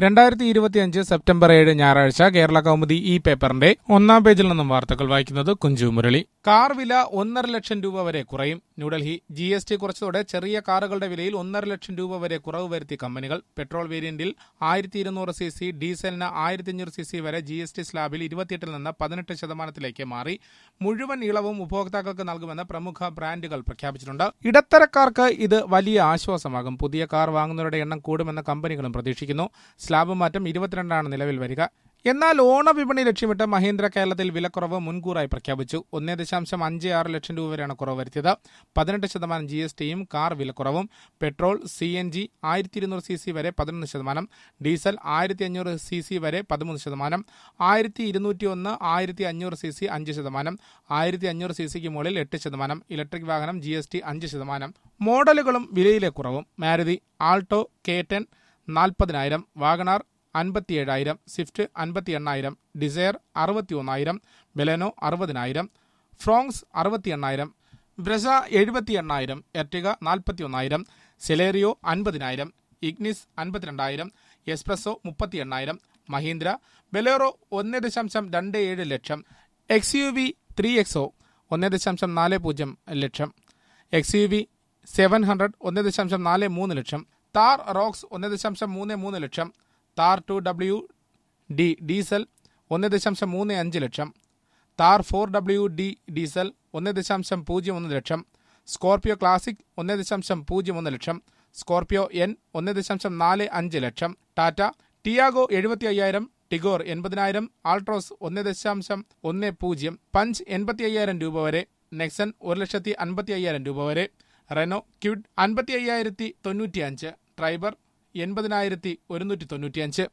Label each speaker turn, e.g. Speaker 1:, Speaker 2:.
Speaker 1: രണ്ടായിരത്തി ഇരുപത്തിയഞ്ച് സെപ്റ്റംബർ ഏഴ് ഞായറാഴ്ച കേരള കൗമുദി ഈ പേപ്പറിന്റെ ഒന്നാം പേജിൽ നിന്നും വാർത്തകൾ വായിക്കുന്നത് കുഞ്ചു മുരളി കാർ വില ഒന്നര ലക്ഷം രൂപ വരെ കുറയും ന്യൂഡൽഹി ജി എസ് ടി കുറച്ചതോടെ ചെറിയ കാറുകളുടെ വിലയിൽ ഒന്നര ലക്ഷം രൂപ വരെ കുറവ് വരുത്തി കമ്പനികൾ പെട്രോൾ വേരിയന്റിൽ ആയിരത്തി ഇരുന്നൂറ് സി സി ഡീസലിന് ആയിരത്തി അഞ്ഞൂറ് സി സി വരെ ജി എസ് ടി സ്ലാബിൽ ഇരുപത്തിയെട്ടിൽ നിന്ന് പതിനെട്ട് ശതമാനത്തിലേക്ക് മാറി മുഴുവൻ ഇളവും ഉപഭോക്താക്കൾക്ക് നൽകുമെന്ന് പ്രമുഖ ബ്രാൻഡുകൾ പ്രഖ്യാപിച്ചിട്ടുണ്ട് ഇടത്തരക്കാർക്ക് ഇത് വലിയ ആശ്വാസമാകും പുതിയ കാർ വാങ്ങുന്നവരുടെ എണ്ണം കൂടുമെന്ന് കമ്പനികളും പ്രതീക്ഷിക്കുന്നു സ്ലാബ് മാറ്റം ഇരുപത്തിരണ്ടാണ് നിലവിൽ വരിക എന്നാൽ ഓണവിപണി ലക്ഷ്യമിട്ട് മഹീന്ദ്ര കേരളത്തിൽ വിലക്കുറവ് മുൻകൂറായി പ്രഖ്യാപിച്ചു ഒന്നേ ദശാംശം അഞ്ച് ആറ് ലക്ഷം രൂപ വരെയാണ് കുറവ് വരുത്തിയത് പതിനെട്ട് ശതമാനം ജി എസ് ടിയും കാർ വിലക്കുറവും പെട്രോൾ സി എൻ ജി ആയിരത്തി ഇരുന്നൂറ് സി സി വരെ പതിനൊന്ന് ശതമാനം ഡീസൽ ആയിരത്തി അഞ്ഞൂറ് സി സി വരെ പതിമൂന്ന് ശതമാനം ആയിരത്തി ഇരുന്നൂറ്റി ഒന്ന് ആയിരത്തി അഞ്ഞൂറ് സി സി അഞ്ച് ശതമാനം ആയിരത്തി അഞ്ഞൂറ് സി സിക്ക് മുകളിൽ എട്ട് ശതമാനം ഇലക്ട്രിക് വാഹനം ജി എസ് ടി അഞ്ച് ശതമാനം മോഡലുകളും വിലയിലെ കുറവും മാരുതി ആൾട്ടോ കെ ടെൻ നാൽപ്പതിനായിരം വാഗണാർ അൻപത്തിയേഴായിരം സ്വിഫ്റ്റ് അൻപത്തി എണ്ണായിരം ഡിസയർ അറുപത്തി ഒന്നായിരം ബെലനോ അറുപതിനായിരം ഫ്രോങ്സ് അറുപത്തി എണ്ണായിരം ബ്രസ എഴുപത്തി എണ്ണായിരം എർട്ടിക നാൽപ്പത്തി ഒന്നായിരം സെലേറിയോ അൻപതിനായിരം ഇഗ്നിസ് അൻപത്തിരണ്ടായിരം എസ്പ്രസോ മുപ്പത്തി എണ്ണായിരം മഹീന്ദ്ര ബെലേറോ ഒന്ന് ദശാംശം രണ്ട് ഏഴ് lakh X U V three XO ഒന്ന് ദശാംശം നാല് പൂജ്യം lakh X U V seven hundred ഒന്ന് ദശാംശം നാല് മൂന്ന് ലക്ഷം താർ റോക്സ് ഒന്ന് ദശാംശം മൂന്ന് മൂന്ന് lakh Thar two W D diesel ഒന്ന് ദശാംശം മൂന്ന് അഞ്ച് lakh Thar four W D diesel ഒന്ന് ദശാംശം പൂജ്യം ഒന്ന് ലക്ഷം സ്കോർപിയോ ക്ലാസിക് ഒന്ന് ദശാംശം പൂജ്യം ഒന്ന് ലക്ഷം സ്കോർപിയോ എൻ ഒന്ന് ദശാംശം നാല് അഞ്ച് ലക്ഷം ടാറ്റ ടിയാഗോ എഴുപത്തി അയ്യായിരം ടിഗോർ എൺപതിനായിരം ആൾട്രോസ് ഒന്ന് ദശാംശം ഒന്ന് പൂജ്യം പഞ്ച് എൺപത്തി അയ്യായിരം രൂപ വരെ നെക്സൺ ഒരു ലക്ഷത്തി അൻപത്തി അയ്യായിരം രൂപ വരെ റെനോ ക്യുഡ് അൻപത്തി അയ്യായിരത്തി തൊണ്ണൂറ്റി അഞ്ച് ട്രൈബർ എൺപതിനായിരത്തി ഒരുന്നൂറ്റി തൊണ്ണൂറ്റിയഞ്ച്